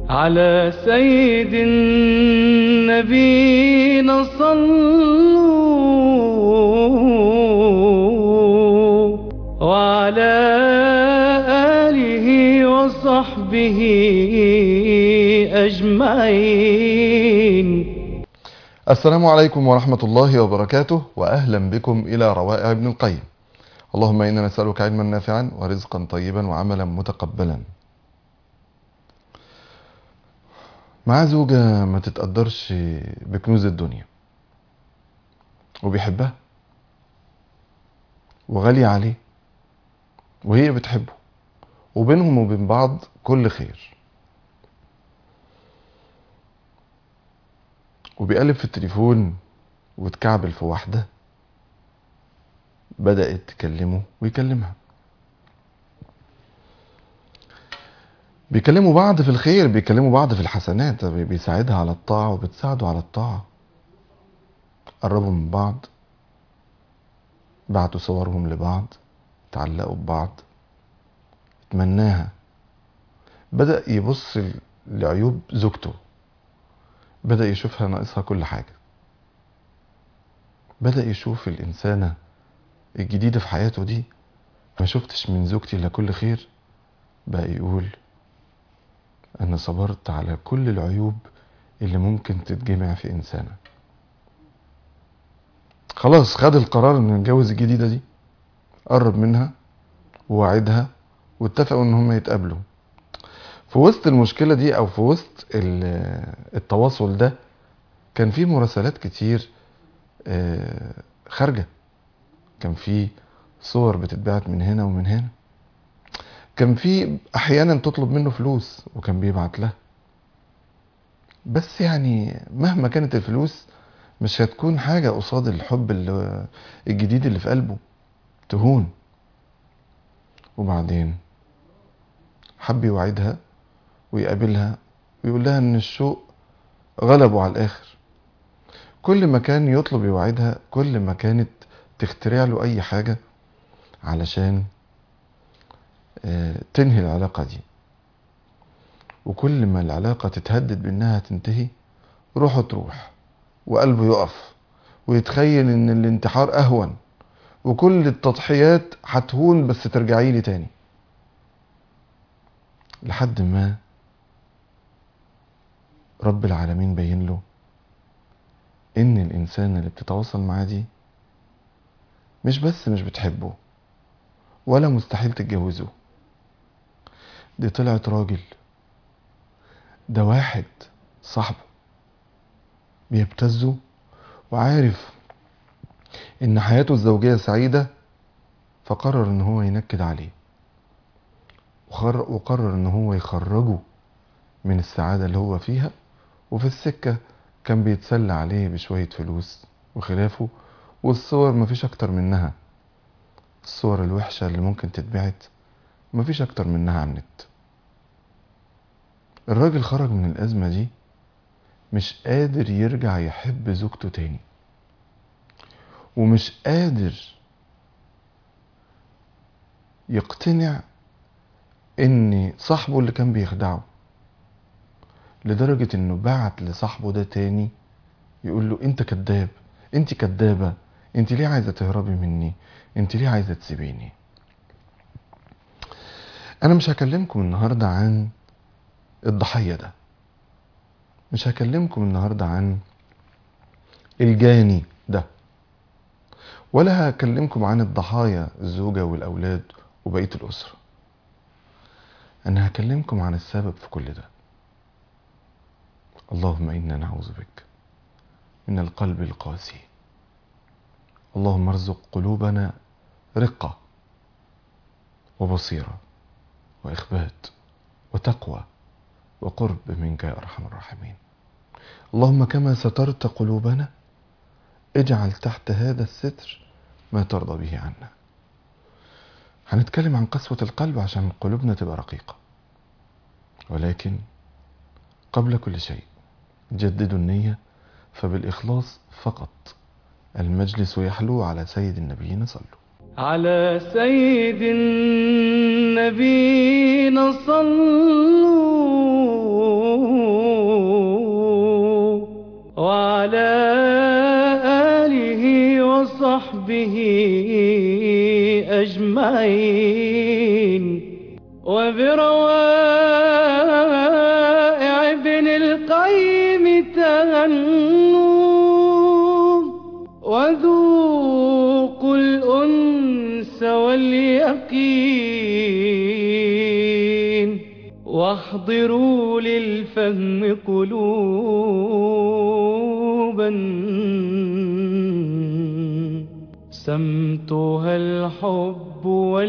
على سيد النبينا صلوا وعلى آله وصحبه أجمعين السلام عليكم ورحمة الله وبركاته وأهلا بكم إلى روائع ابن القيم اللهم إنا نسألك علما نافعا ورزقا طيبا وعملا متقبلا مع زوجة ما تتقدرش بكنوز الدنيا وبيحبها وغالية عليه وهي بتحبه وبينهم وبين بعض كل خير وبيقلب في التليفون وتكعبل في واحدة بدأت تكلمه ويكلمها بيكلموا بعض في الخير بيكلموا بعض في الحسنات بيساعدها على الطاعة وبتساعده على الطاعة قربوا من بعض بعتوا صورهم لبعض تعلقوا ببعض اتمناها بدأ يبص لعيوب زوجته بدأ يشوفها ناقصها كل حاجة بدأ يشوف الإنسانة الجديدة في حياته دي ما شفتش من زوجتي إلا كل خير بقى يقول أنا صبرت على كل العيوب اللي ممكن تتجمع في إنسانة خلاص خد القرار إنه يتجوز الجديدة دي قرب منها ووعدها واتفقوا إن هم يتقابلوا في وسط المشكلة دي أو في وسط التواصل ده كان في مراسلات كتير خارجة كان في صور بتتبعت من هنا ومن هنا كان في احيانا تطلب منه فلوس وكان بيبعت لها بس يعني مهما كانت الفلوس مش هتكون حاجة قصاد الحب اللي الجديد اللي في قلبه تهون وبعدين حب يوعدها ويقابلها ويقول لها ان الشوق غلبه على الاخر كل ما كان يطلب يوعدها كل ما كانت تخترع له اي حاجة علشان تنهي العلاقة دي وكل ما العلاقة تتهدد بانها تنتهي روحه تروح وقلبه يقف ويتخيل ان الانتحار اهون وكل التضحيات هتهون بس ترجعي لي تاني لحد ما رب العالمين بين له ان الانسان اللي بتتواصل معاه دي مش بس مش بتحبه ولا مستحيل تتجوزه دي طلعت راجل ده واحد صاحبه بيبتزه وعارف ان حياته الزوجية سعيدة فقرر ان هو ينكد عليه وقرر ان هو يخرجه من السعادة اللي هو فيها وفي السكة كان بيتسلى عليه بشوية فلوس وخلافه والصور مفيش اكتر منها الصور الوحشة اللي ممكن تتبعت مفيش اكتر منها على النت الراجل خرج من الازمة دي مش قادر يرجع يحب زوجته تاني ومش قادر يقتنع ان صاحبه اللي كان بيخدعه لدرجة انه بعت لصاحبه ده تاني يقول له انت كذاب انت كذابة انت ليه عايزة تهربي مني انت ليه عايزة تسيبيني انا مش هكلمكم النهاردة عن الضحية ده مش هكلمكم النهاردة عن الجاني ده ولا هكلمكم عن الضحايا الزوجة والأولاد وبقية الأسرة أنا هكلمكم عن السبب في كل ده اللهم إنا نعوذ بك من القلب القاسي اللهم ارزق قلوبنا رقة وبصيرة وإخبات وتقوى وقرب منك يا أرحم الراحمين اللهم كما سترت قلوبنا اجعل تحت هذا الستر ما ترضى به عنا هنتكلم عن قسوة القلب عشان قلوبنا تبقى رقيقة ولكن قبل كل شيء جددوا النية فبالإخلاص فقط المجلس يحلو على سيد النبيين صلوا على سيد النبينا صلوا وصحبه أجمعين وبروائع ابن القيم تهنوا وذوقوا الأنس واليقين واحضروا للفهم قلوبا سمتها الحب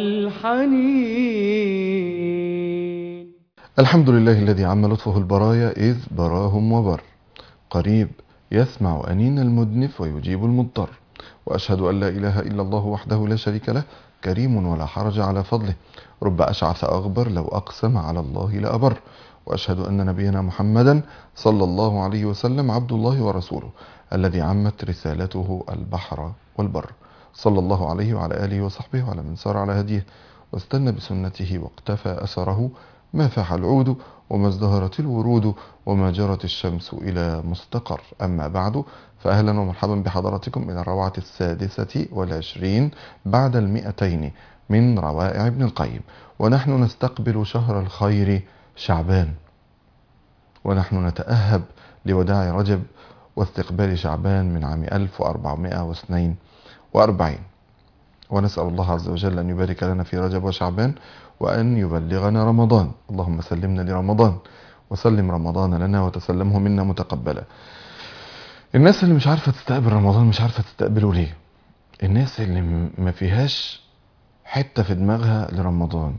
والحنين الحمد لله الذي عم لطفه البرايا إذ براهم وبر قريب يسمع أنين المدنف ويجيب المضطر وأشهد أن لا إله إلا الله وحده لا شريك له كريم ولا حرج على فضله رب أشعث أغبر لو أقسم على الله لأبر وأشهد أن نبينا محمدا صلى الله عليه وسلم عبد الله ورسوله الذي عمت رسالته البحر والبر صلى الله عليه وعلى آله وصحبه وعلى من سار على هديه واستنى بسنته واقتفى أثره ما فاح العود وما ازدهرت الورود وما جرت الشمس إلى مستقر أما بعد فأهلا ومرحبا بحضراتكم إلى الروعة السادسة والعشرين بعد المئتين من روائع ابن القيم ونحن نستقبل شهر الخير شعبان ونحن نتأهب لوداع رجب واستقبال شعبان من عام 1442 ونسأل الله عز وجل أن يبارك لنا في رجب وشعبان وأن يبلغنا رمضان اللهم سلمنا لرمضان وسلم رمضان لنا وتسلمه منا متقبلا الناس اللي مش عارفة تستقبل رمضان مش عارفة تستقبله ليه الناس اللي م- ما فيهاش حتة في دماغها لرمضان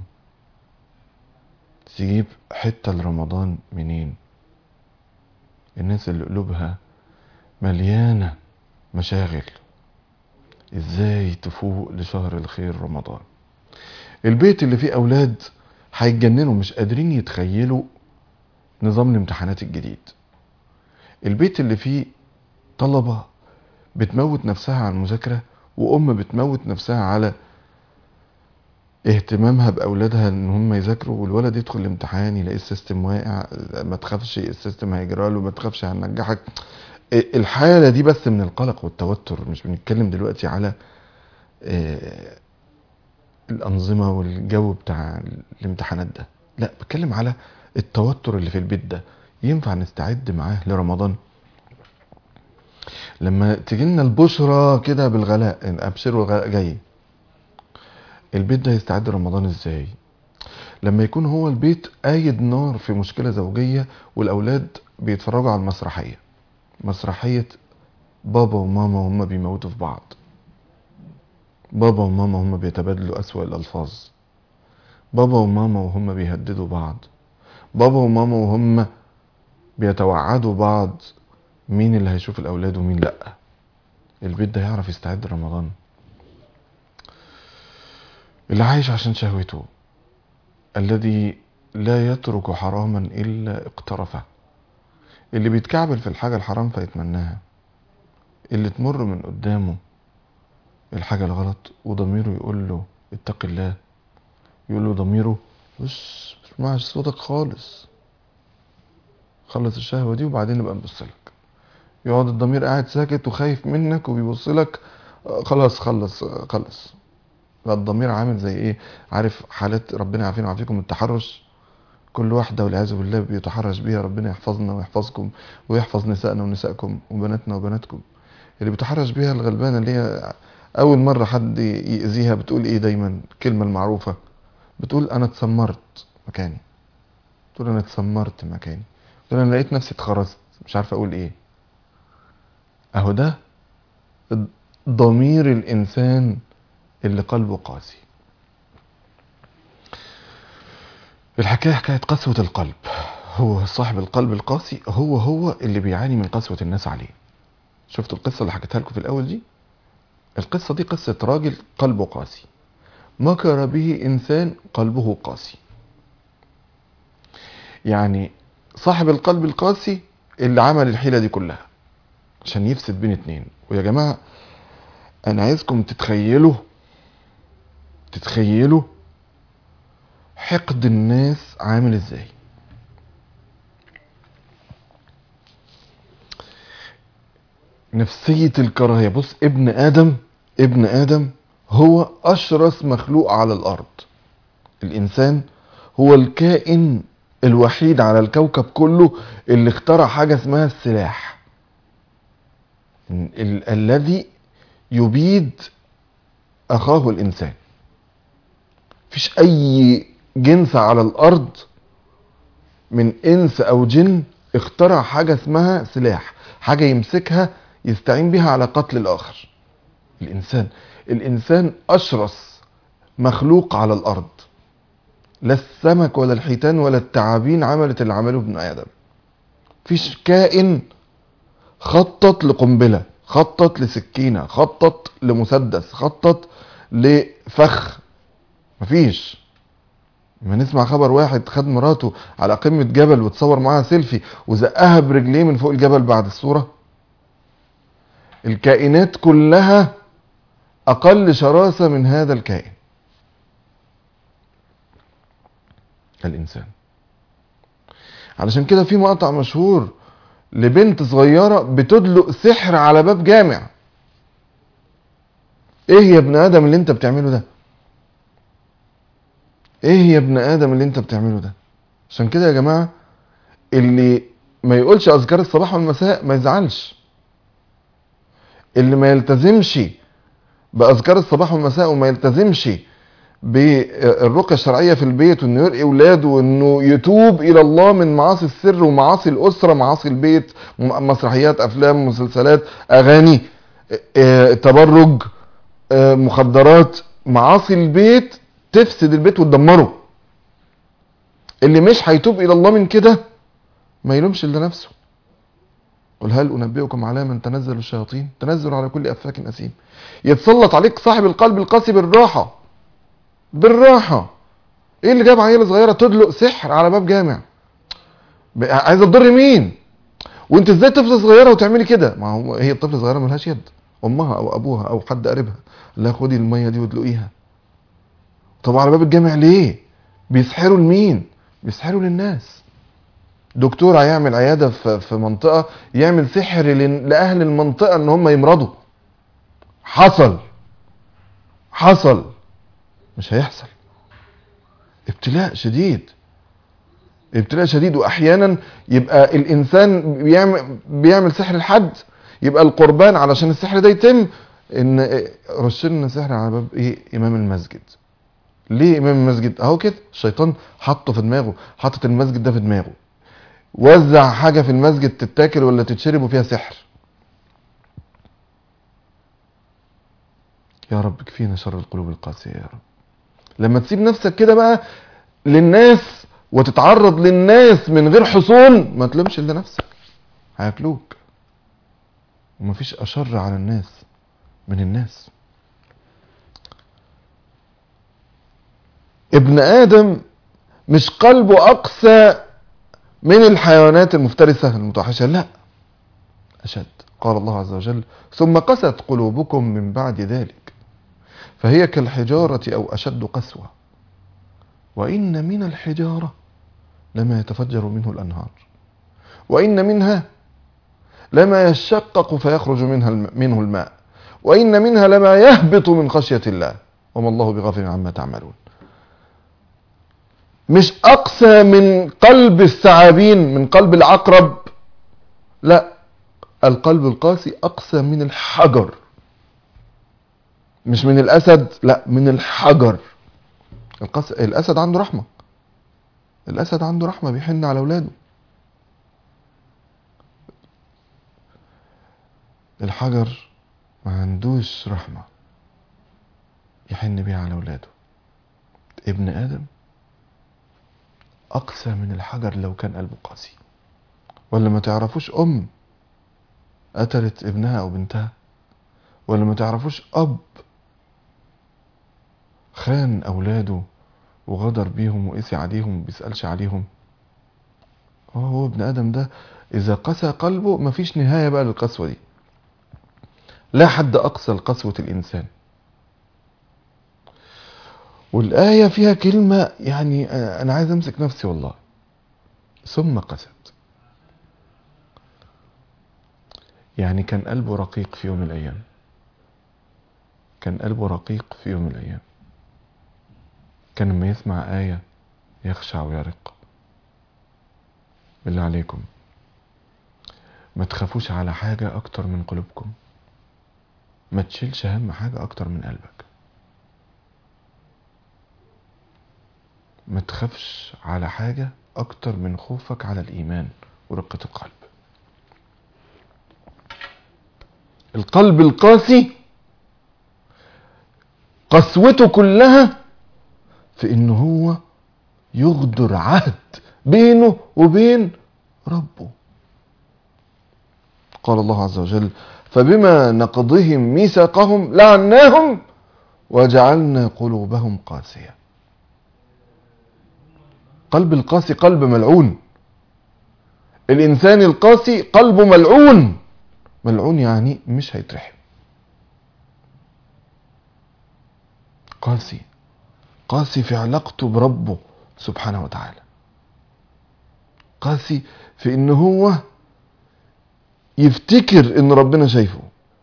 تجيب حتة لرمضان منين الناس اللي قلوبها مليانة مشاغل ازاي تفوق لشهر الخير رمضان البيت اللي فيه اولاد هيتجننوا مش قادرين يتخيلوا نظام الامتحانات الجديد البيت اللي فيه طلبة بتموت نفسها على المذاكرة وام بتموت نفسها على اهتمامها باولادها ان هم يذاكروا والولد يدخل الامتحان يلاقي السيستم واقع ما تخافش السيستم هيجرى له ما تخافش هننجحك الحالة دي بس من القلق والتوتر مش بنتكلم دلوقتي على آه، الأنظمة والجو بتاع الامتحانات ده لا بتكلم على التوتر اللي في البيت ده ينفع نستعد معاه لرمضان لما تجيلنا البشرى كده بالغلاء إن ابشروا الغلاء جاي البيت ده يستعد رمضان ازاي لما يكون هو البيت قايد نار في مشكلة زوجية والأولاد بيتفرجوا على المسرحية مسرحية بابا وماما وهم بيموتوا في بعض بابا وماما وهم بيتبادلوا أسوأ الألفاظ بابا وماما وهم بيهددوا بعض بابا وماما وهم بيتوعدوا بعض مين اللي هيشوف الأولاد ومين لأ البيت ده يعرف يستعد رمضان اللي عايش عشان شهوته الذي لا يترك حراما إلا اقترفه اللي بيتكعبل في الحاجة الحرام فيتمناها اللي تمر من قدامه الحاجة الغلط وضميره يقول له اتق الله يقول له ضميره بص مش صوتك خالص خلص الشهوة دي وبعدين نبقى نبص لك يقعد الضمير قاعد ساكت وخايف منك وبيبص لك آه، خلاص خلص آه، خلص بقى الضمير عامل زي ايه عارف حالات ربنا يعافينا ويعافيكم التحرش كل واحدة والعياذ بالله بيتحرش بيها ربنا يحفظنا ويحفظكم ويحفظ نسائنا ونسائكم وبناتنا وبناتكم اللي بيتحرش بيها الغلبانة اللي هي أول مرة حد يأذيها بتقول إيه دايما الكلمة المعروفة بتقول أنا اتسمرت مكاني بتقول أنا اتسمرت مكاني بتقول أنا لقيت نفسي اتخرجت مش عارف أقول إيه أهو ده ضمير الإنسان اللي قلبه قاسي الحكاية حكاية قسوة القلب هو صاحب القلب القاسي هو هو اللي بيعاني من قسوة الناس عليه شفتوا القصة اللي حكيتها لكم في الأول دي القصة دي قصة راجل قلبه قاسي مكر به إنسان قلبه قاسي يعني صاحب القلب القاسي اللي عمل الحيلة دي كلها عشان يفسد بين اتنين ويا جماعة أنا عايزكم تتخيلوا تتخيلوا حقد الناس عامل ازاي نفسية الكراهية بص ابن آدم ابن ادم هو اشرس مخلوق على الارض الانسان هو الكائن الوحيد على الكوكب كله اللي اخترع حاجة اسمها السلاح ال- الذي يبيد اخاه الانسان مفيش اي جنس على الارض من انس او جن اخترع حاجة اسمها سلاح حاجة يمسكها يستعين بها على قتل الاخر الانسان الانسان اشرس مخلوق على الارض لا السمك ولا الحيتان ولا التعابين عملت اللي عمله ابن ادم مفيش كائن خطط لقنبله خطط لسكينه خطط لمسدس خطط لفخ مفيش ما نسمع خبر واحد خد مراته على قمة جبل وتصور معاها سيلفي وزقها برجليه من فوق الجبل بعد الصورة الكائنات كلها أقل شراسة من هذا الكائن الإنسان علشان كده في مقطع مشهور لبنت صغيرة بتدلق سحر على باب جامع ايه يا ابن ادم اللي انت بتعمله ده ايه يا ابن ادم اللي انت بتعمله ده عشان كده يا جماعة اللي ما يقولش اذكار الصباح والمساء ما يزعلش اللي ما يلتزمش باذكار الصباح والمساء وما يلتزمش بالرقية الشرعية في البيت وانه يرقي اولاده وانه يتوب الى الله من معاصي السر ومعاصي الاسرة معاصي البيت م- مسرحيات افلام مسلسلات اغاني اه، تبرج اه، مخدرات معاصي البيت تفسد البيت وتدمره اللي مش هيتوب الى الله من كده ما يلومش الا نفسه قل هل انبئكم على من تنزل الشياطين تنزل على كل افاك اثيم يتسلط عليك صاحب القلب القاسي بالراحه بالراحه ايه اللي جاب عيله صغيره تدلق سحر على باب جامع ب- عايزه تضر مين وانت ازاي طفله صغيره وتعملي كده ما هو هي الطفله صغيره ملهاش يد امها او ابوها او حد قريبها لا خدي الميه دي وادلقيها طب على باب الجامع ليه بيسحروا لمين بيسحروا للناس دكتور هيعمل عياده في في منطقه يعمل سحر لن- لاهل المنطقه ان هم يمرضوا حصل حصل مش هيحصل ابتلاء شديد ابتلاء شديد واحيانا يبقى الانسان بيعمل بيعمل سحر لحد يبقى القربان علشان السحر ده يتم ان رش لنا سحر على باب ايه امام المسجد ليه امام المسجد اهو كده الشيطان حطه في دماغه حاطط المسجد ده في دماغه وزع حاجه في المسجد تتاكل ولا تتشرب وفيها سحر يا رب كفينا شر القلوب القاسيه يا رب لما تسيب نفسك كده بقى للناس وتتعرض للناس من غير حصول ما تلومش الا نفسك هياكلوك ومفيش اشر على الناس من الناس ابن ادم مش قلبه اقسى من الحيوانات المفترسه المتوحشه لا اشد قال الله عز وجل ثم قست قلوبكم من بعد ذلك فهي كالحجاره او اشد قسوه وان من الحجاره لما يتفجر منه الانهار وان منها لما يشقق فيخرج منها الم- منه الماء وان منها لما يهبط من خشيه الله وما الله بغافل عما تعملون مش اقسى من قلب الثعابين من قلب العقرب لا القلب القاسي اقسى من الحجر مش من الاسد لا من الحجر القس... الاسد عنده رحمه الاسد عنده رحمه بيحن على اولاده الحجر ما عندوش رحمه يحن بيها على اولاده ابن ادم اقسى من الحجر لو كان قلبه قاسي ولا ما تعرفوش ام قتلت ابنها او بنتها ولا ما تعرفوش اب خان اولاده وغدر بيهم وقسي عليهم بيسألش عليهم هو هو ابن ادم ده اذا قسى قلبه مفيش نهاية بقى للقسوة دي لا حد اقسى لقسوة الانسان والآية فيها كلمة يعني آه، أنا عايز أمسك نفسي والله ثم قست يعني كان قلبه رقيق في يوم من الأيام كان قلبه رقيق في يوم من الأيام كان لما يسمع آية يخشع ويرق بالله عليكم ما تخافوش على حاجة أكتر من قلوبكم ما تشيلش هم حاجة أكتر من قلبك ما تخافش على حاجة أكتر من خوفك على الإيمان ورقة القلب القلب القاسي قسوته كلها في إن هو يغدر عهد بينه وبين ربه قال الله عز وجل فبما نقضهم ميثاقهم لعناهم وجعلنا قلوبهم قاسية قلب القاسي قلب ملعون الإنسان القاسي قلبه ملعون ملعون يعني مش هيترحم قاسي قاسي في علاقته بربه سبحانه وتعالى قاسي في ان هو يفتكر ان ربنا شايفه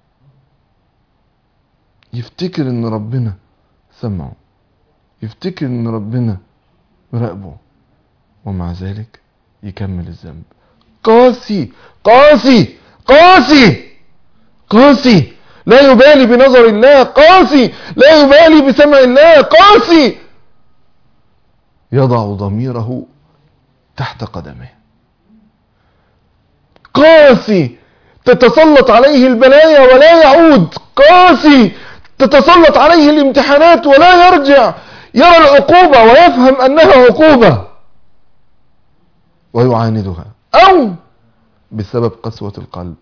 يفتكر ان ربنا سمعه يفتكر ان ربنا مراقبه ومع ذلك يكمل الذنب قاسي قاسي قاسي قاسي لا يبالي بنظر الله قاسي لا يبالي بسمع الله قاسي يضع ضميره تحت قدمه قاسي تتسلط عليه البلايا ولا يعود قاسي تتسلط عليه الامتحانات ولا يرجع يرى العقوبة ويفهم أنها عقوبة ويعاندها أو بسبب قسوة القلب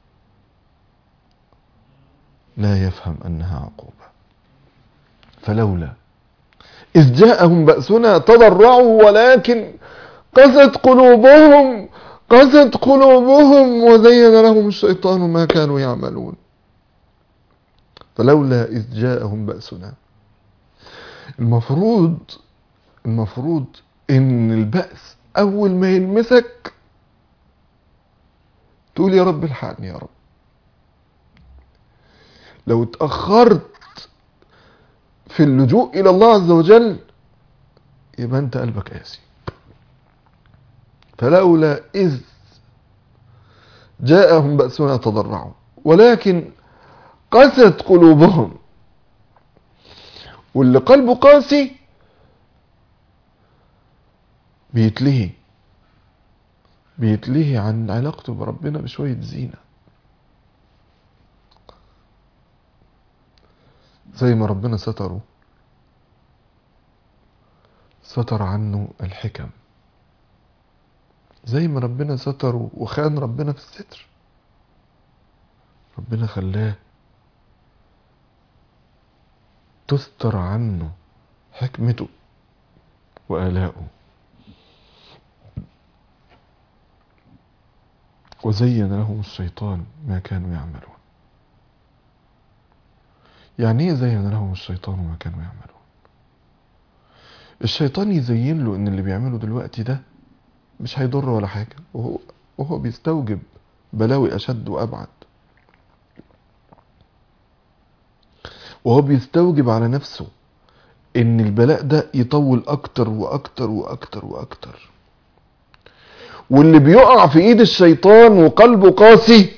لا يفهم أنها عقوبة فلولا إذ جاءهم بأسنا تضرعوا ولكن قست قلوبهم قست قلوبهم وزين لهم الشيطان ما كانوا يعملون فلولا إذ جاءهم بأسنا المفروض المفروض إن البأس أول ما يلمسك تقول يا رب الحقني يا رب لو اتأخرت في اللجوء إلى الله عز وجل يبقى أنت قلبك قاسي فلولا إذ جاءهم بأسنا تضرعوا ولكن قست قلوبهم واللي قلبه قاسي بيتلهي بيتلهي عن علاقته بربنا بشوية زينة زي ما ربنا ستره ستر عنه الحكم زي ما ربنا ستره وخان ربنا في الستر ربنا خلاه تستر عنه حكمته وآلاؤه وزين لهم الشيطان ما كانوا يعملون يعني ايه زين لهم الشيطان ما كانوا يعملون الشيطان يزين له ان اللي بيعمله دلوقتي ده مش هيضر ولا حاجة وهو, وهو بيستوجب بلاوي اشد وابعد وهو بيستوجب على نفسه ان البلاء ده يطول اكتر واكتر واكتر واكتر واللي بيقع في ايد الشيطان وقلبه قاسي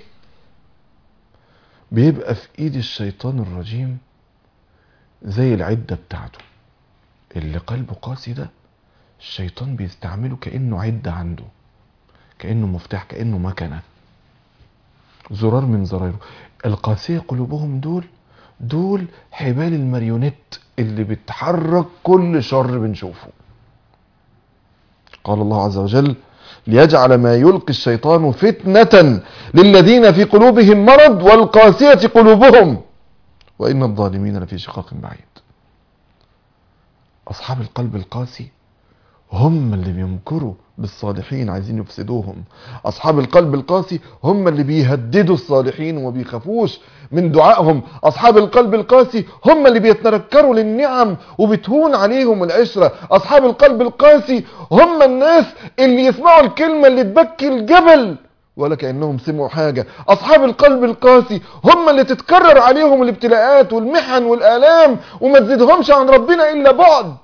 بيبقى في ايد الشيطان الرجيم زي العدة بتاعته اللي قلبه قاسي ده الشيطان بيستعمله كأنه عدة عنده كأنه مفتاح كأنه مكنة زرار من زرايره القاسية قلوبهم دول دول حبال الماريونيت اللي بتحرك كل شر بنشوفه قال الله عز وجل ليجعل ما يلقي الشيطان فتنة للذين في قلوبهم مرض والقاسية قلوبهم وإن الظالمين لفي شقاق بعيد أصحاب القلب القاسي هم اللي بيمكروا بالصالحين عايزين يفسدوهم أصحاب القلب القاسي هم اللي بيهددوا الصالحين وما بيخافوش من دعائهم أصحاب القلب القاسي هم اللي بيتنكروا للنعم وبتهون عليهم العشرة أصحاب القلب القاسي هم الناس اللي يسمعوا الكلمة اللي تبكي الجبل ولا كأنهم سمعوا حاجة أصحاب القلب القاسي هم اللي تتكرر عليهم الابتلاءات والمحن والآلام وما تزيدهمش عن ربنا إلا بعد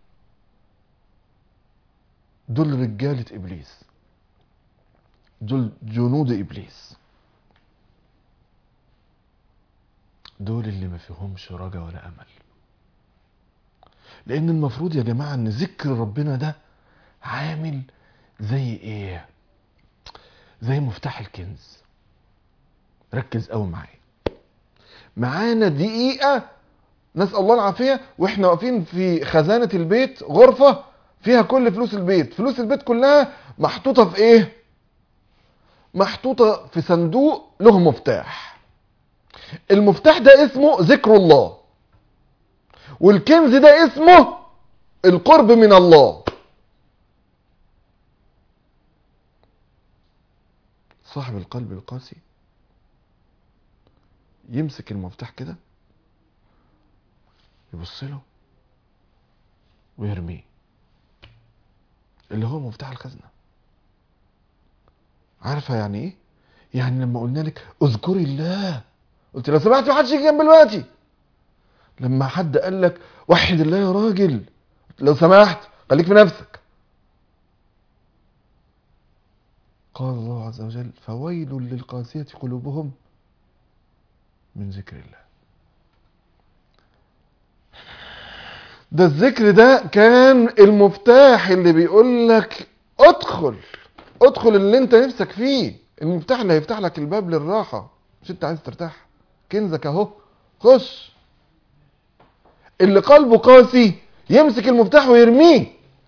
دول رجالة إبليس دول جنود إبليس دول اللي ما فيهمش رجا ولا أمل لأن المفروض يا جماعة أن ذكر ربنا ده عامل زي إيه زي مفتاح الكنز ركز قوي معايا معانا دقيقة نسأل الله العافية واحنا واقفين في خزانة البيت غرفة فيها كل فلوس البيت فلوس البيت كلها محطوطة في ايه محطوطة في صندوق له مفتاح المفتاح ده اسمه ذكر الله والكنز ده اسمه القرب من الله صاحب القلب القاسي يمسك المفتاح كده يبص له ويرميه اللي هو مفتاح الخزنه عارفه يعني ايه يعني لما قلنا لك اذكري الله قلت لو سمحت ما حدش يجي جنب دلوقتي لما حد قال لك وحد الله يا راجل لو سمحت خليك في نفسك قال الله عز وجل فويل للقاسية قلوبهم من ذكر الله ده الذكر ده كان المفتاح اللي بيقول لك ادخل ادخل اللي انت نفسك فيه المفتاح اللي هيفتح لك الباب للراحة مش انت عايز ترتاح كنزك اهو خش اللي قلبه قاسي يمسك المفتاح ويرميه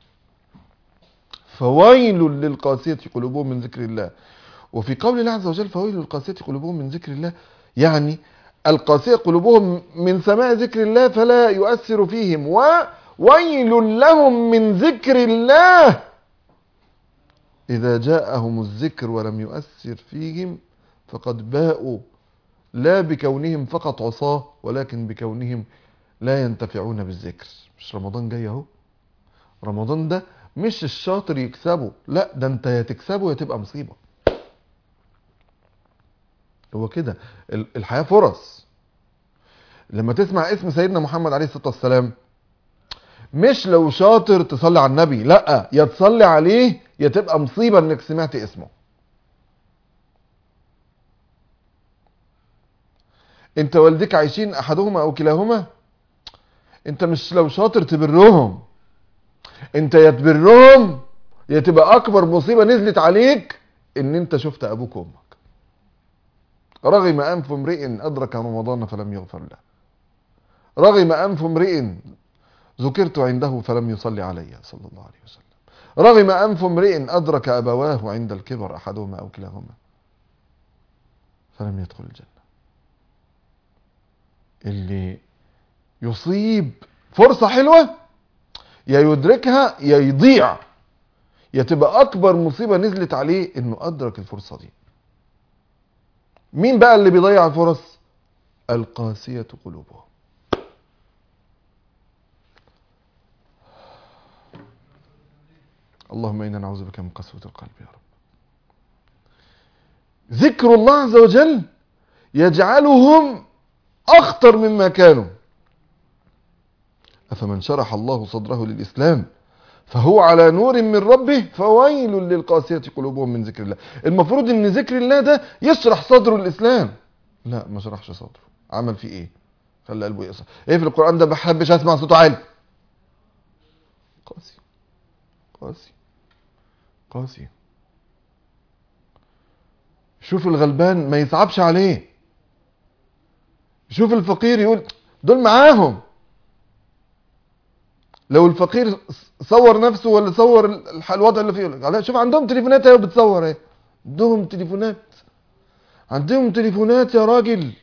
فويل للقاسية قلوبهم من ذكر الله وفي قول الله عز وجل فويل للقاسية قلوبهم من ذكر الله يعني القاسية قلوبهم من سماع ذكر الله فلا يؤثر فيهم وويل لهم من ذكر الله إذا جاءهم الذكر ولم يؤثر فيهم فقد باءوا لا بكونهم فقط عصاه ولكن بكونهم لا ينتفعون بالذكر مش رمضان جاي اهو رمضان ده مش الشاطر يكسبه لا ده انت يا تكسبه يا تبقى مصيبة هو كده ال- الحياة فرص لما تسمع اسم سيدنا محمد عليه الصلاة والسلام مش لو شاطر تصلي على النبي لا يا تصلي عليه يا تبقى مصيبة انك سمعت اسمه انت والديك عايشين احدهما او كلاهما انت مش لو شاطر تبرهم انت يا تبرهم يا تبقى اكبر مصيبة نزلت عليك ان انت شفت ابوك وامك رغم انف امرئ ادرك رمضان فلم يغفر له رغم انف امرئ ذكرت عنده فلم يصلي علي صلى الله عليه وسلم رغم انف امرئ ادرك ابواه عند الكبر احدهما او كلاهما فلم يدخل الجنه اللي يصيب فرصه حلوه يا يدركها يا يضيع يا تبقى اكبر مصيبه نزلت عليه انه ادرك الفرصه دي مين بقى اللي بيضيع الفرص القاسيه قلوبهم اللهم انا نعوذ بك من قسوه القلب يا رب ذكر الله عز وجل يجعلهم اخطر مما كانوا افمن شرح الله صدره للاسلام فهو على نور من ربه فويل للقاسية قلوبهم من ذكر الله المفروض ان ذكر الله ده يشرح صدره الاسلام لا ما شرحش صدره عمل فيه ايه خلى قلبه يقصر ايه في القرآن ده بحبش اسمع صوته عالي قاسي قاسي قاسي شوف الغلبان ما يصعبش عليه شوف الفقير يقول دول معاهم لو الفقير صور نفسه ولا صور الح- الوضع اللي فيه يقول لك، شوف عندهم تليفونات اهي بتصور اهي عندهم تليفونات عندهم تليفونات يا راجل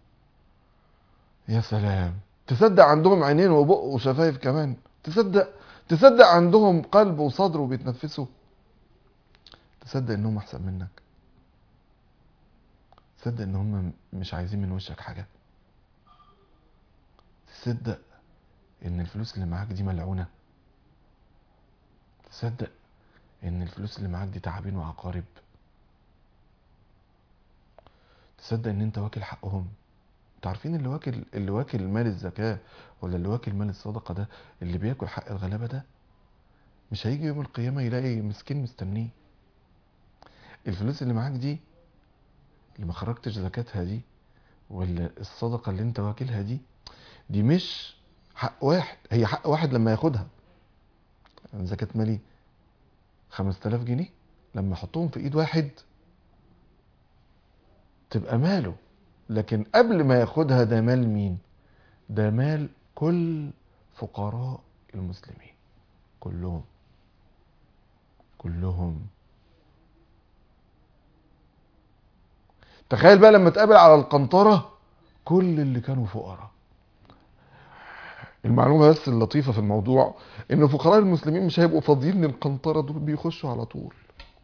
يا سلام تصدق عندهم عينين وبق وشفايف كمان تصدق تصدق عندهم قلب وصدر وبيتنفسوا تصدق انهم احسن منك تصدق ان هم مش عايزين من وشك حاجه تصدق ان الفلوس اللي معاك دي ملعونه تصدق ان الفلوس اللي معاك دي تعابين وعقارب تصدق ان انت واكل حقهم انتوا عارفين اللي واكل اللي واكل مال الزكاة ولا اللي واكل مال الصدقة ده اللي بياكل حق الغلابة ده مش هيجي يوم القيامة يلاقي مسكين مستنيه الفلوس اللي معاك دي اللي ما خرجتش زكاتها دي ولا الصدقة اللي انت واكلها دي دي مش حق واحد هي حق واحد لما ياخدها زكاة مالي 5000 جنيه لما احطهم في ايد واحد تبقى ماله لكن قبل ما ياخدها ده مال مين ده مال كل فقراء المسلمين كلهم كلهم تخيل بقى لما تقابل على القنطرة كل اللي كانوا فقراء المعلومة بس اللطيفة في الموضوع ان فقراء المسلمين مش هيبقوا فاضيين للقنطرة دول بيخشوا على طول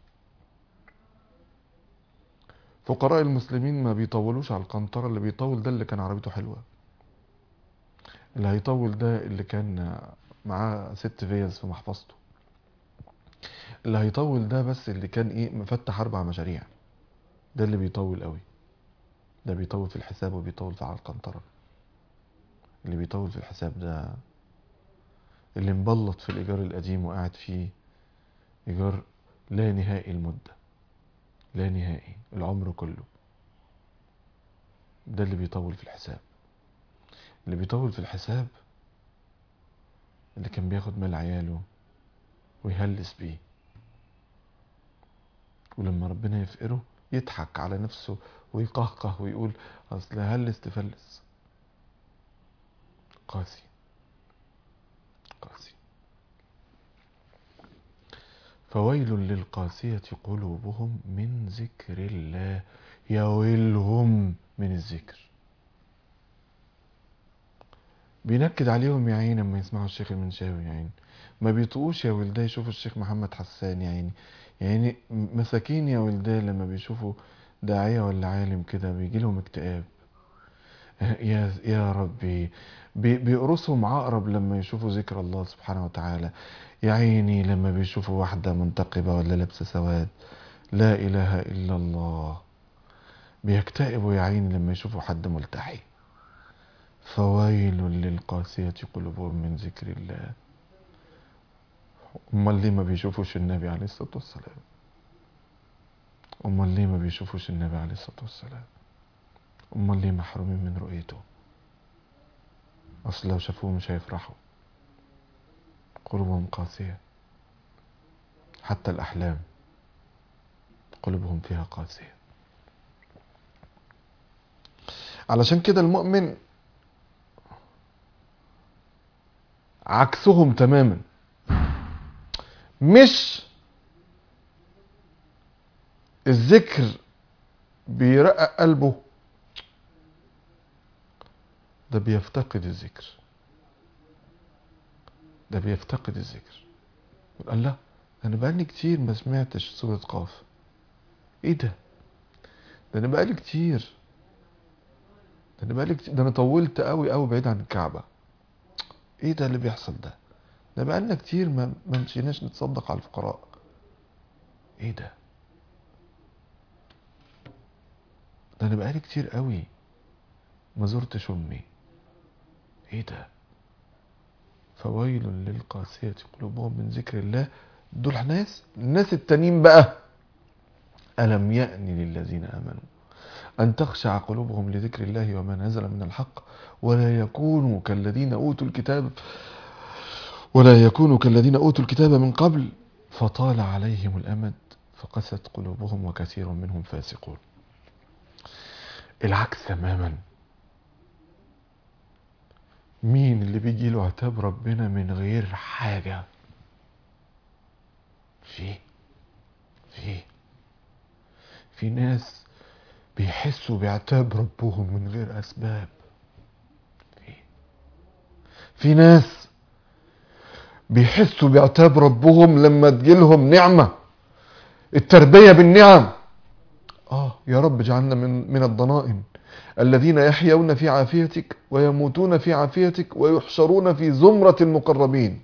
فقراء المسلمين ما بيطولوش على القنطرة اللي بيطول ده اللي كان عربيته حلوة اللي هيطول ده اللي كان معاه ست فيز في محفظته اللي هيطول ده بس اللي كان ايه مفتح اربع مشاريع ده اللي بيطول قوي ده بيطول في الحساب وبيطول في على القنطرة اللي بيطول في الحساب ده اللي مبلط في الإيجار القديم وقاعد فيه إيجار لا نهائي المدة لا نهائي العمر كله ده اللي بيطول في الحساب اللي بيطول في الحساب اللي كان بياخد مال عياله ويهلس بيه ولما ربنا يفقره يضحك على نفسه ويقهقه ويقول اصل هلس تفلس قاسي قاسي فويل للقاسية قلوبهم من ذكر الله يا ويلهم من الذكر بينكد عليهم يا عيني لما يسمعوا الشيخ المنشاوي يا عيني ما بيطقوش يا ولداي يشوفوا الشيخ محمد حسان يا عيني يعني مساكين يا ولداي لما بيشوفوا داعية ولا عالم كده بيجي لهم اكتئاب يا يا ربي بي- بيقرصهم عقرب لما يشوفوا ذكر الله سبحانه وتعالى يا عيني لما بيشوفوا واحدة منتقبة ولا لابسة سواد لا إله إلا الله بيكتئبوا يا عيني لما يشوفوا حد ملتحي فويل للقاسية قلوبهم من ذكر الله امال ليه ما بيشوفوش النبي عليه الصلاة والسلام امال ليه ما بيشوفوش النبي عليه الصلاة والسلام امال ليه محرومين من رؤيته اصل لو شافوه مش هيفرحوا قلوبهم قاسية حتى الاحلام قلوبهم فيها قاسية علشان كده المؤمن عكسهم تماما مش الذكر بيرقق قلبه ده بيفتقد الذكر ده بيفتقد الذكر يقول الله انا بقالي كتير ما سمعتش سورة قاف ايه ده ده انا بقالي كتير ده انا بقالي كتير ده انا طولت قوي قوي بعيد عن الكعبة ايه ده اللي بيحصل ده ده بقالنا كتير ما ما مشيناش نتصدق على الفقراء ايه ده ده انا بقالي كتير قوي ما زرتش امي ايه ده فويل للقاسية قلوبهم من ذكر الله دول ناس الناس التانيين بقى ألم يأن للذين آمنوا أن تخشع قلوبهم لذكر الله وما نزل من الحق ولا يكونوا كالذين أوتوا الكتاب ولا يكونوا كالذين أوتوا الكتاب من قبل فطال عليهم الأمد فقست قلوبهم وكثير منهم فاسقون العكس تماما مين اللي بيجي له عتاب ربنا من غير حاجة في في في ناس بيحسوا بعتاب ربهم من غير أسباب في في ناس بيحسوا بعتاب ربهم لما تجيلهم نعمة التربية بالنعم آه يا رب اجعلنا من من الضنائن الذين يحيون في عافيتك ويموتون في عافيتك ويحشرون في زمرة المقربين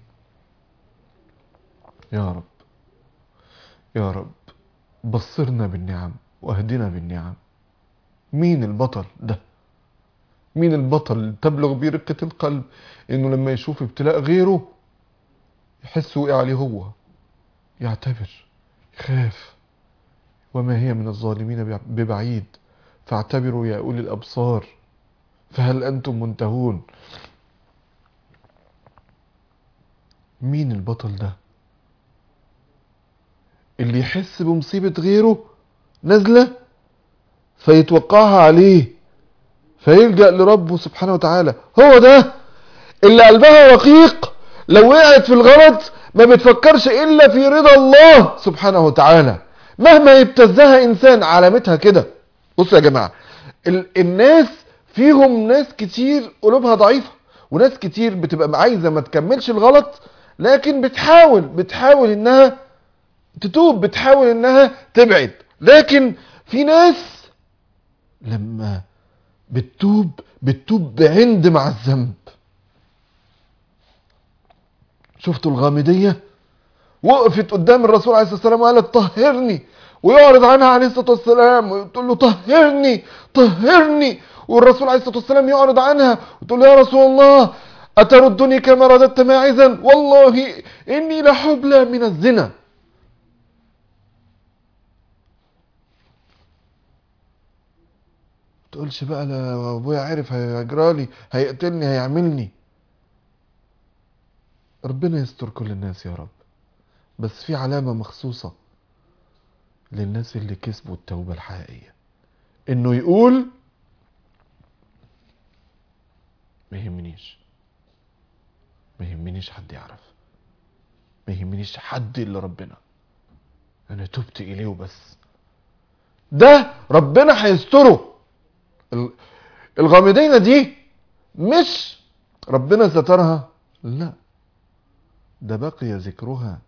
يا رب يا رب بصرنا بالنعم واهدنا بالنعم مين البطل ده مين البطل اللي تبلغ بيه رقة القلب انه لما يشوف ابتلاء غيره يحس وقع عليه هو يعتبر يخاف وما هي من الظالمين ببعيد فاعتبروا يا أولي الأبصار فهل أنتم منتهون مين البطل ده اللي يحس بمصيبة غيره نازلة فيتوقعها عليه فيلجأ لربه سبحانه وتعالى هو ده اللي قلبها رقيق لو وقعت في الغلط ما بتفكرش إلا في رضا الله سبحانه وتعالى مهما يبتزها إنسان علامتها كده بصوا يا جماعة ال- الناس فيهم ناس كتير قلوبها ضعيفة وناس كتير بتبقى عايزة ما تكملش الغلط لكن بتحاول بتحاول انها تتوب بتحاول انها تبعد لكن في ناس لما بتتوب بتتوب بعند مع الذنب شفتوا الغامدية وقفت قدام الرسول عليه الصلاة والسلام وقالت طهرني ويعرض عنها عليه الصلاة والسلام وتقول له طهرني طهرني والرسول عليه الصلاة والسلام يعرض عنها وتقول له يا رسول الله أتردني كما رددت ماعزا والله إني لحبلى من الزنا تقولش بقى لا ابويا عرف هيجرالي هيقتلني هيعملني ربنا يستر كل الناس يا رب بس في علامة مخصوصة للناس اللي كسبوا التوبة الحقيقية انه يقول ما يهمنيش ما يهمنيش حد يعرف ما يهمنيش حد الا ربنا انا تبت اليه وبس ده ربنا هيستره ال- الغامضين دي مش ربنا سترها لا ده بقي ذكرها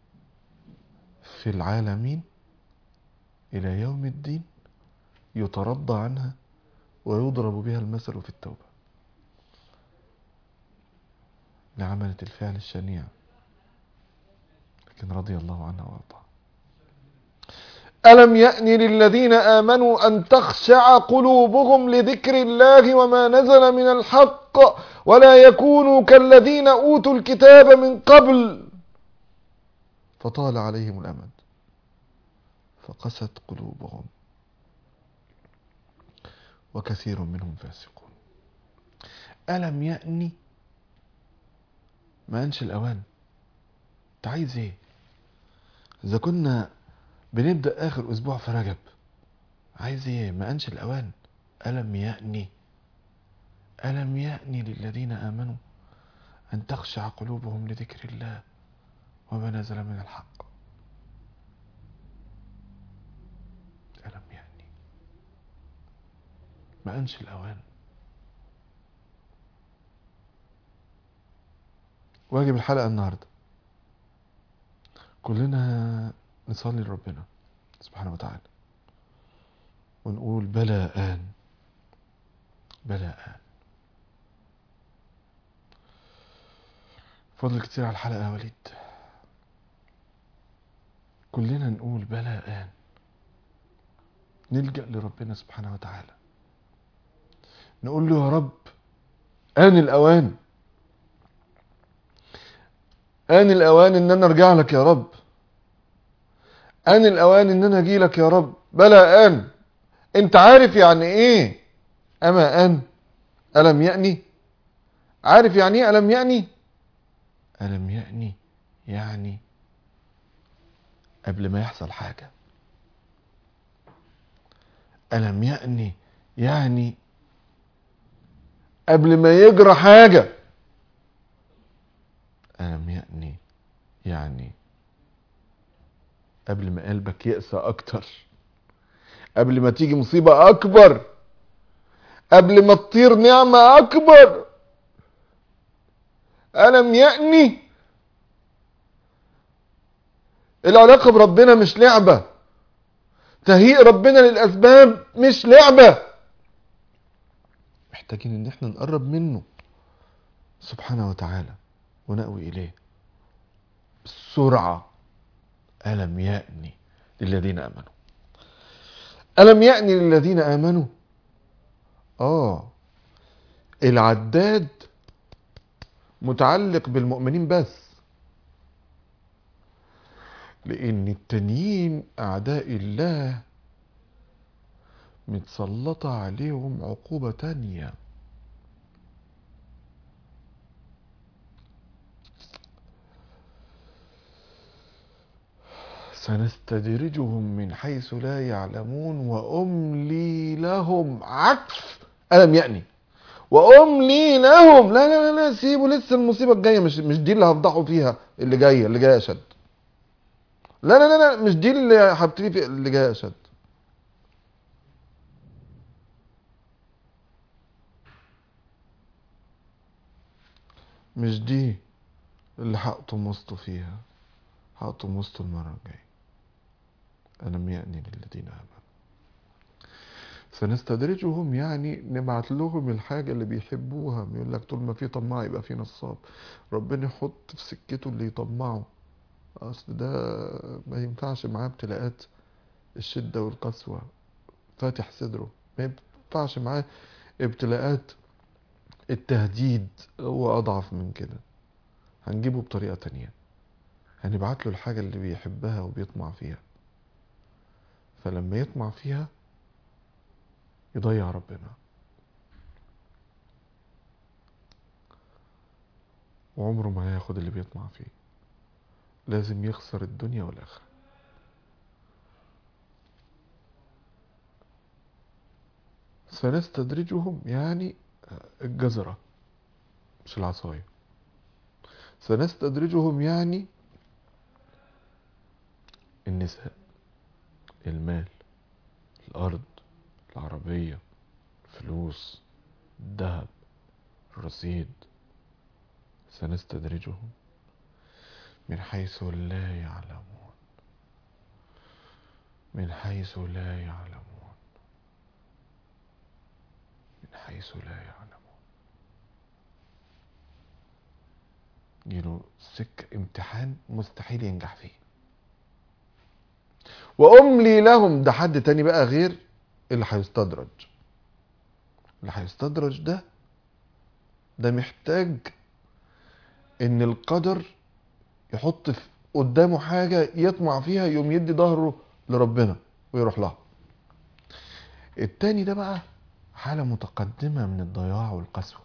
في العالمين إلى يوم الدين يترضى عنها ويضرب بها المثل في التوبة لعملت الفعل الشنيع لكن رضي الله عنها وارضاها ألم يأن للذين آمنوا أن تخشع قلوبهم لذكر الله وما نزل من الحق ولا يكونوا كالذين أوتوا الكتاب من قبل فطال عليهم الأمد فقست قلوبهم وكثير منهم فاسقون ألم يأني ما أنش الأوان أنت عايز إيه إذا كنا بنبدأ آخر أسبوع في رجب عايز إيه ما أنش الأوان ألم يأني ألم يأني للذين آمنوا أن تخشع قلوبهم لذكر الله وما نزل من الحق ألم يأني ما أنش الأوان واجب الحلقة النهاردة كلنا نصلي لربنا سبحانه وتعالى ونقول بلى آن بلى آن فضل كتير على الحلقة يا وليد كلنا نقول بلى آن نلجأ لربنا سبحانه وتعالى نقول له يا رب آن الأوان آن الأوان إن أنا أرجع لك يا رب آن الأوان إن أنا أجي لك يا رب بلى آن أنت عارف يعني إيه أما آن ألم يأني عارف يعني إيه ألم يأني ألم يأني يعني قبل ما يحصل حاجة ألم يأني يعني قبل ما يجرى حاجة ألم يأني يعني قبل ما قلبك يقسى أكتر قبل ما تيجي مصيبة أكبر قبل ما تطير نعمة أكبر ألم يأني العلاقة بربنا مش لعبة تهيئ ربنا للأسباب مش لعبة محتاجين ان احنا نقرب منه سبحانه وتعالى ونأوي إليه بسرعة ألم يأني للذين آمنوا ألم يأني للذين آمنوا اه العداد متعلق بالمؤمنين بس لان التانيين اعداء الله متسلطة عليهم عقوبة تانية سنستدرجهم من حيث لا يعلمون وأملي لهم عكس ألم يأني وأملي لهم لا لا لا لا سيبوا لسه المصيبة الجاية مش مش دي اللي هفضحوا فيها اللي جاية اللي جاية أشد لا لا لا لا مش دي اللي هبتدي فيها اللي جاية أشد مش دي اللي هقطم وسطه فيها هقطم وسطه المرة الجاية ألم يأني للذين آمنوا سنستدرجهم يعني نبعت لهم الحاجة اللي بيحبوها يقول لك طول ما في طماع يبقى في نصاب ربنا يحط في سكته اللي يطمعه أصل ده ما ينفعش معاه ابتلاءات الشدة والقسوة فاتح صدره ما ينفعش معاه ابتلاءات التهديد هو أضعف من كده هنجيبه بطريقة تانية هنبعت له الحاجة اللي بيحبها وبيطمع فيها فلما يطمع فيها يضيع ربنا وعمره ما هياخد اللي بيطمع فيه لازم يخسر الدنيا والآخرة سنستدرجهم يعني الجزرة مش العصاية سنستدرجهم يعني النساء المال الأرض العربية فلوس الذهب الرصيد سنستدرجهم من حيث لا يعلمون من حيث لا يعلمون من حيث لا يعلمون يجيله سك امتحان مستحيل ينجح فيه واملي لهم ده حد تاني بقى غير اللي هيستدرج اللي هيستدرج ده ده محتاج ان القدر يحط في قدامه حاجة يطمع فيها يقوم يدي ظهره لربنا ويروح لها التاني ده بقى حالة متقدمة من الضياع والقسوة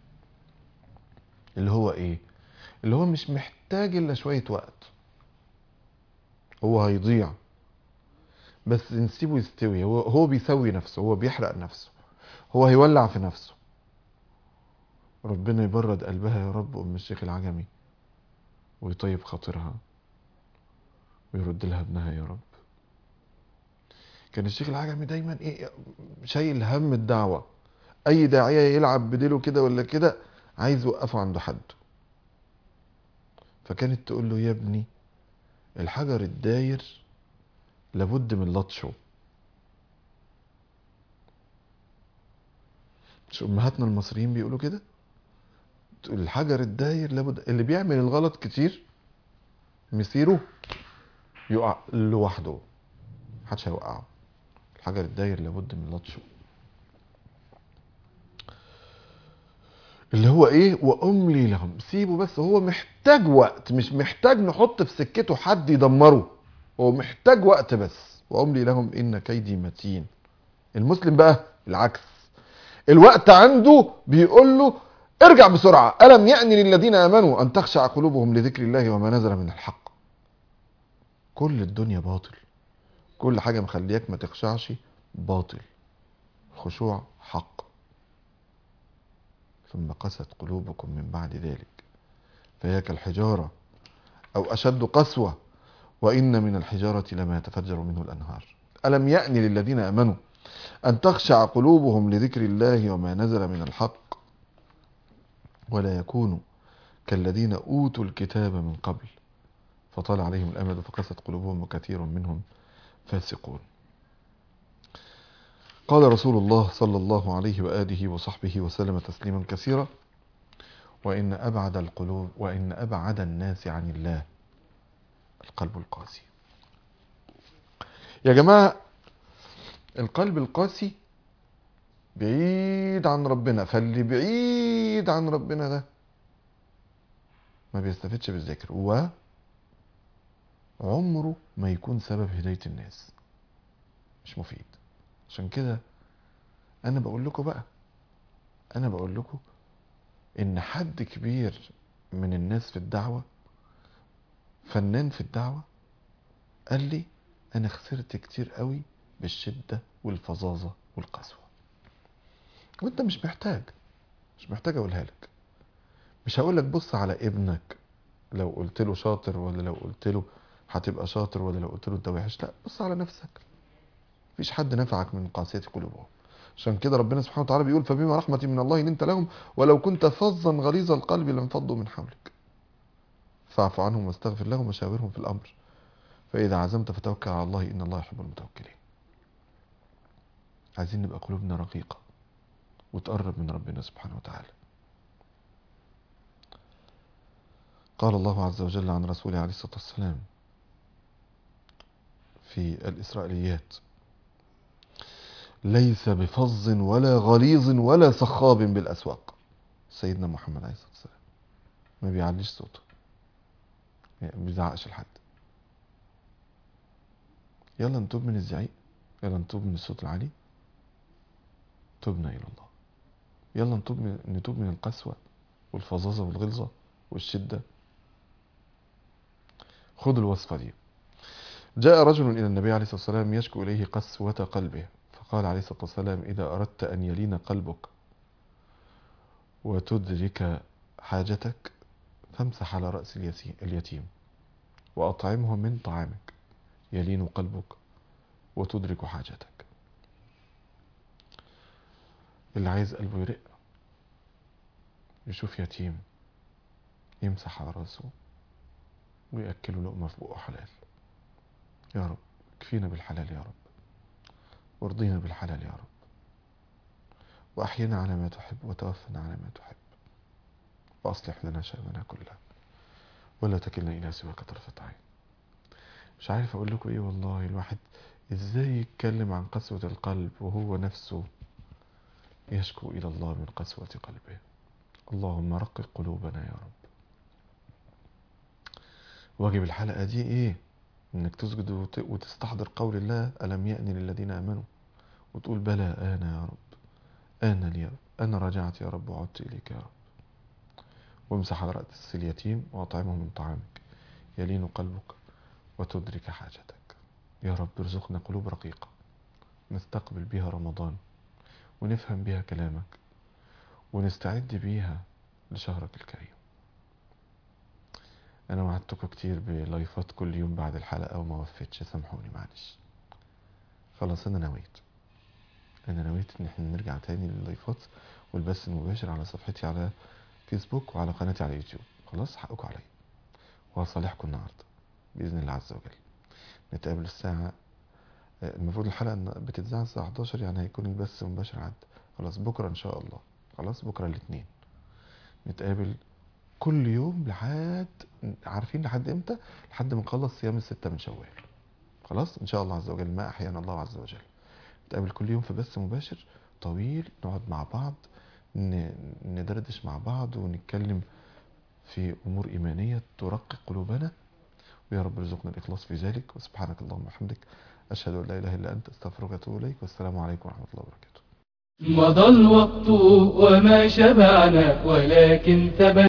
اللي هو ايه اللي هو مش محتاج الا شوية وقت هو هيضيع بس نسيبه يستوي هو هو بيسوي نفسه هو بيحرق نفسه هو هيولع في نفسه ربنا يبرد قلبها يا رب ام الشيخ العجمي ويطيب خاطرها ويرد لها ابنها يا رب كان الشيخ العجمي دايما ايه شايل هم الدعوة اي داعية يلعب بديله كده ولا كده عايز يوقفه عنده حد فكانت تقول له يا ابني الحجر الداير لابد من لطشه مش امهاتنا المصريين بيقولوا كده تقول الحجر الداير لابد اللي بيعمل الغلط كتير مسيره يقع لوحده محدش هيوقعه الحجر الداير لابد من لطشه اللي هو ايه واملي لهم سيبه بس هو محتاج وقت مش محتاج نحط في سكته حد يدمره هو محتاج وقت بس واملي لهم ان كيدي متين المسلم بقى العكس الوقت عنده بيقول له ارجع بسرعة ألم يأني للذين آمنوا أن تخشع قلوبهم لذكر الله وما نزل من الحق كل الدنيا باطل كل حاجة مخلياك ما تخشعش باطل الخشوع حق ثم قست قلوبكم من بعد ذلك فهي كالحجارة أو أشد قسوة وإن من الحجارة لما يتفجر منه الأنهار ألم يأن للذين آمنوا أن تخشع قلوبهم لذكر الله وما نزل من الحق ولا يكونوا كالذين أوتوا الكتاب من قبل فطال عليهم الأمد فقست قلوبهم وكثير منهم فاسقون قال رسول الله صلى الله عليه وآله وصحبه وسلم تسليما كثيرا وإن أبعد القلوب وإن أبعد الناس عن الله القلب القاسي يا جماعة القلب القاسي بعيد عن ربنا فاللي بعيد عن ربنا ده ما بيستفدش بالذكر و عمره ما يكون سبب هداية الناس مش مفيد عشان كده انا بقول لكم بقى انا بقول لكم ان حد كبير من الناس في الدعوة فنان في الدعوة قال لي انا خسرت كتير قوي بالشدة والفظاظة والقسوة وانت مش محتاج مش محتاج اقولها لك مش هقول لك بص على ابنك لو قلت له شاطر ولا لو قلت له هتبقى شاطر ولا لو قلت له انت وحش لا بص على نفسك مفيش حد نفعك من قاسية قلوبهم عشان كده ربنا سبحانه وتعالى بيقول فبما رحمة من الله لنت لهم ولو كنت فظا غليظ القلب لانفضوا من حولك فاعف عنهم واستغفر لهم وشاورهم في الأمر فإذا عزمت فتوكل على الله إن الله يحب المتوكلين عايزين نبقى قلوبنا رقيقة وتقرب من ربنا سبحانه وتعالى قال الله عز وجل عن رسوله عليه الصلاة والسلام في الإسرائيليات ليس بفظ ولا غليظ ولا صخاب بالأسواق سيدنا محمد عليه الصلاة والسلام ما بيعليش صوته ما بيزعقش لحد يلا نتوب من الزعيق يلا نتوب من الصوت العالي تبنا إلى الله يلا نتوب من, نتوب من القسوة والفظاظة والغلظة والشدة خذ الوصفة دي جاء رجل إلى النبي عليه الصلاة والسلام يشكو إليه قسوة قلبه فقال عليه الصلاة والسلام إذا أردت أن يلين قلبك وتدرك حاجتك فامسح على رأس اليتيم وأطعمه من طعامك يلين قلبك وتدرك حاجتك اللي عايز قلبه يرق يشوف يتيم يمسح على راسه ويأكله لقمة في بقه حلال يا رب كفينا بالحلال يا رب وارضينا بالحلال يا رب وأحينا على ما تحب وتوفنا على ما تحب وأصلح لنا شأننا كله ولا تكلنا إلى سواك طرفة عين مش عارف أقول لكم إيه والله الواحد إزاي يتكلم عن قسوة القلب وهو نفسه يشكو إلى الله من قسوة قلبه اللهم رقق قلوبنا يا رب واجب الحلقة دي إيه انك تسجد وتستحضر قول الله ألم يأني للذين آمنوا وتقول بلى أنا يا رب أنا لي يا رب أنا رجعت يا رب وعدت إليك يا رب وامسح على رأس اليتيم وأطعمه من طعامك يلين قلبك وتدرك حاجتك يا رب ارزقنا قلوب رقيقة نستقبل بها رمضان ونفهم بها كلامك ونستعد بيها لشهرك الكريم انا وعدتكم كتير بلايفات كل يوم بعد الحلقة وما وفتش سامحوني معلش خلاص انا نويت انا نويت ان احنا نرجع تاني لللايفات والبث المباشر على صفحتي على فيسبوك وعلى قناتي على يوتيوب خلاص حقكم عليا وهصالحكم النهارده باذن الله عز وجل نتقابل الساعة المفروض الحلقة بتتذاع الساعة 11 يعني هيكون البث مباشر عد خلاص بكرة ان شاء الله خلاص بكرة الاثنين نتقابل كل يوم لحد عارفين لحد امتى لحد ما نخلص صيام الستة من شوال خلاص ان شاء الله عز وجل ما احيانا الله عز وجل نتقابل كل يوم في بث مباشر طويل نقعد مع بعض ندردش مع بعض ونتكلم في امور ايمانيه ترقق قلوبنا ويا رب ارزقنا الاخلاص في ذلك وسبحانك اللهم وبحمدك اشهد ان لا اله الا انت استغفرك واتوب اليك والسلام عليكم ورحمه الله وبركاته مضى الوقت وما شبعنا ولكن ثبت